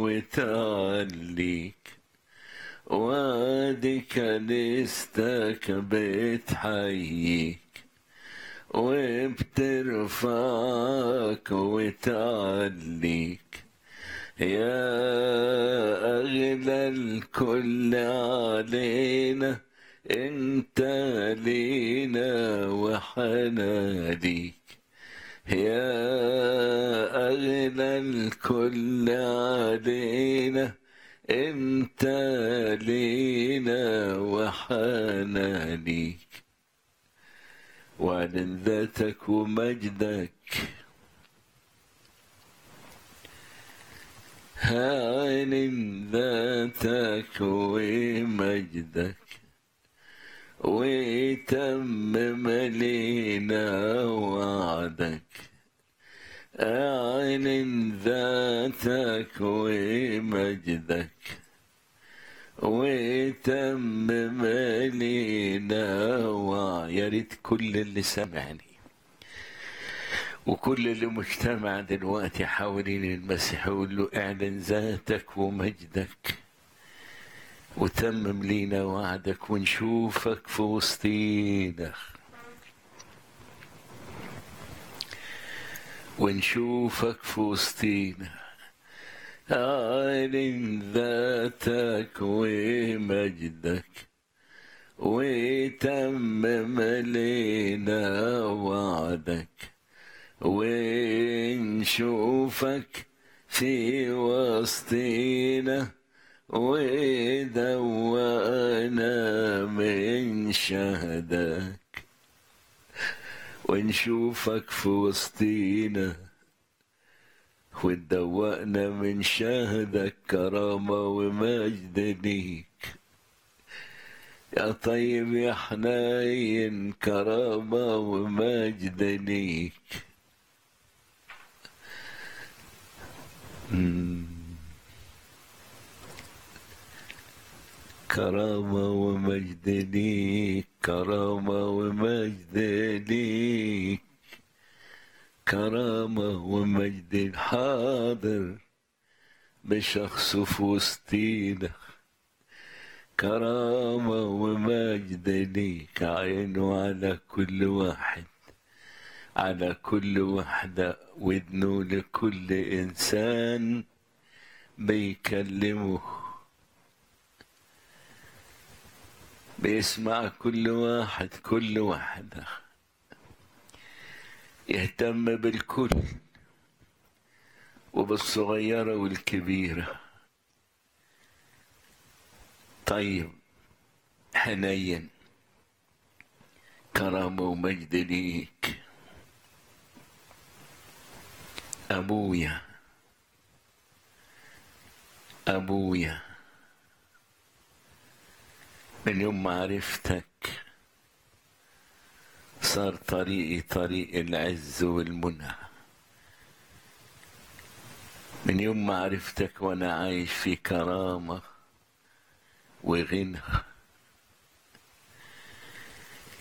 وتعليك وادي كنيستك بتحييك وبترفعك وتعليك يا أغلى الكل علينا انت لينا وحناديك يا أغلى الكل علينا انت لينا وحنانيك واعلن ذاتك ومجدك هاعلن ذاتك ومجدك وتمم لينا وعدك اعلن ذاتك ومجدك وتمم لينا وع- يا ريت كل اللي سمعني وكل اللي مجتمع دلوقتي حوالين المسيح يقول له اعلن ذاتك ومجدك وتمم لينا وعدك ونشوفك في وسطينا ونشوفك في وسطينا أعلن ذاتك ومجدك وتمم لينا وعدك ونشوفك في وسطينا ودوانا من شهدك ونشوفك في وسطينا وتدوقنا من شهدك كرامة ومجد ليك يا طيب يا حنين كرامة ومجد ليك مم. كرامة ومجد ليك كرامة ومجد ليك كرامة ومجد الحاضر بشخصه في وسطينا كرامة ومجد ليك عينه على كل واحد على كل وحدة ودنه لكل إنسان بيكلمه بيسمع كل واحد كل واحدة يهتم بالكل وبالصغيرة والكبيرة طيب حنين كرامة ومجد ليك أبويا أبويا من يوم ما عرفتك صار طريقي طريق العز والمنى من يوم ما عرفتك وانا عايش في كرامة وغنى